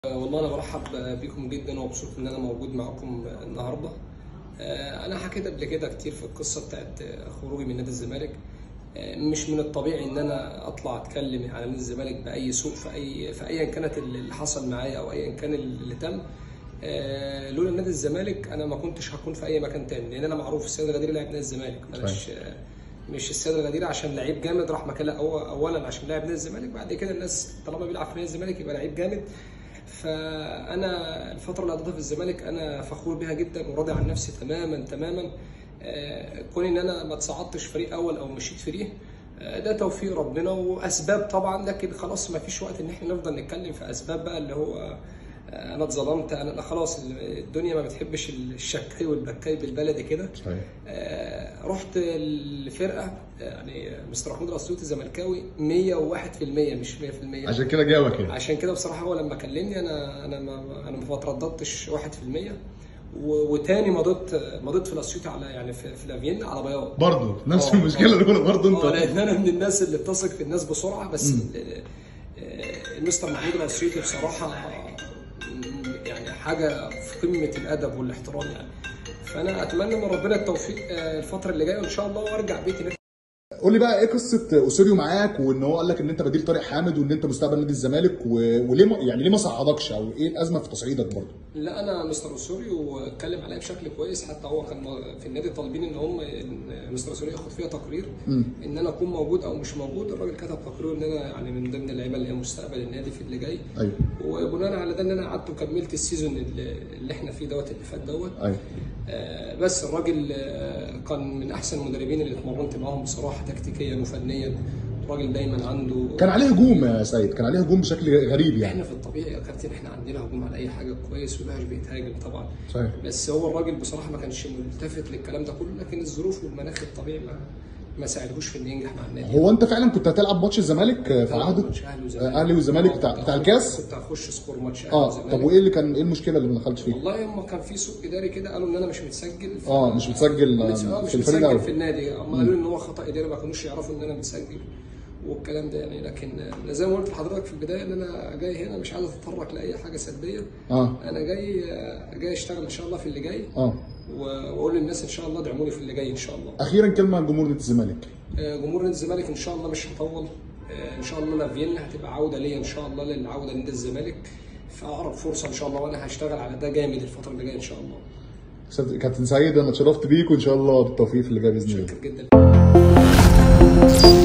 والله انا برحب بيكم جدا ومبسوط ان انا موجود معاكم النهارده انا حكيت قبل كده كتير في القصه بتاعت خروجي من نادي الزمالك مش من الطبيعي ان انا اطلع اتكلم على نادي الزمالك باي سوء في اي في ايا كانت اللي حصل معايا او ايا كان اللي تم لولا نادي الزمالك انا ما كنتش هكون في اي مكان تاني لان انا معروف السيد الغدير لاعب نادي الزمالك انا مش مش السيد الغدير عشان لعيب جامد راح مكان اولا عشان لاعب نادي الزمالك بعد كده الناس طالما بيلعب في نادي الزمالك يبقى لعيب جامد فانا الفتره اللي قضيتها في الزمالك انا فخور بيها جدا وراضي عن نفسي تماما تماما كون ان انا ما تصعدتش فريق اول او مشيت فريق ده توفيق ربنا واسباب طبعا لكن خلاص ما فيش وقت ان احنا نفضل نتكلم في اسباب بقى اللي هو انا اتظلمت انا لا خلاص الدنيا ما بتحبش الشكاي والبكاي بالبلدي كده آه رحت الفرقه يعني مستر محمود الاسيوطي زملكاوي 101% مش 100% عشان كده جاوبك يعني عشان كده بصراحه هو لما كلمني انا انا ما انا ما ترددتش 1% وتاني مضيت مضيت في الاسيوطي على يعني في, في لافيين على بياض برضه نفس المشكله الاولى برضه انت لان انا من الناس اللي بتثق في الناس بسرعه بس المستر محمود الاسيوطي بصراحه يعني حاجه في قمه الادب والاحترام يعني فانا اتمنى من ربنا التوفيق الفتره اللي جايه وان شاء الله وارجع بيتي نفسي قول لي بقى ايه قصه اوسوريو معاك وان هو قال لك ان انت بديل طارق حامد وان انت مستقبل نادي الزمالك و... وليه ما... يعني ليه ما صعدكش او ايه الازمه في تصعيدك برضه؟ لا انا مستر اوسوريو اتكلم عليا بشكل كويس حتى هو كان في النادي طالبين ان هم مستر اوسوريو ياخد فيها تقرير م. ان انا اكون موجود او مش موجود الراجل كتب تقرير ان انا يعني من ضمن اللعيبه اللي هي مستقبل النادي في اللي جاي ايوه وبناء على ده ان انا قعدت وكملت السيزون اللي, اللي احنا فيه دوت اللي فات دوت ايوه آه بس الراجل آه كان من احسن المدربين اللي اتمرنت معاهم بصراحه تكتيكيا وفنيا راجل دايما عنده كان عليه هجوم يا سيد كان عليه هجوم بشكل غريب يعني احنا في الطبيعي يا كابتن احنا عندنا هجوم على اي حاجه كويس وبهاش بيتهاجم طبعا صحيح بس هو الراجل بصراحه ما كانش ملتفت للكلام ده كله لكن الظروف والمناخ الطبيعي ما ما ساعدهوش في انه ينجح مع النادي هو انت فعلا كنت هتلعب ماتش الزمالك في عهده اهلي والزمالك بتاع بتاع الكاس كنت هخش سكور ماتش اهلي اه طب وايه اللي كان ايه المشكله اللي ما دخلتش فيه؟ والله هم كان في سوء اداري كده قالوا ان انا مش متسجل اه مش متسجل في الفريق الاول في النادي هم قالوا ان هو خطا اداري ما كانوش يعرفوا ان انا متسجل والكلام ده يعني لكن زي ما قلت لحضرتك في البدايه ان انا جاي هنا مش عايز اتطرق لاي حاجه سلبيه اه انا جاي جاي اشتغل ان شاء الله في اللي جاي اه واقول للناس ان شاء الله ادعموني في اللي جاي ان شاء الله اخيرا كلمه عن جمهور نادي الزمالك جمهور نادي الزمالك ان شاء الله مش هطول ان شاء الله لافيينا هتبقى عوده ليا ان شاء الله للعوده لنادي الزمالك في اقرب فرصه ان شاء الله وانا هشتغل على ده جامد الفتره اللي جايه ان شاء الله كابتن سعيد انا اتشرفت بيك وان شاء الله بالتوفيق في اللي جاي باذن الله شكرا جدا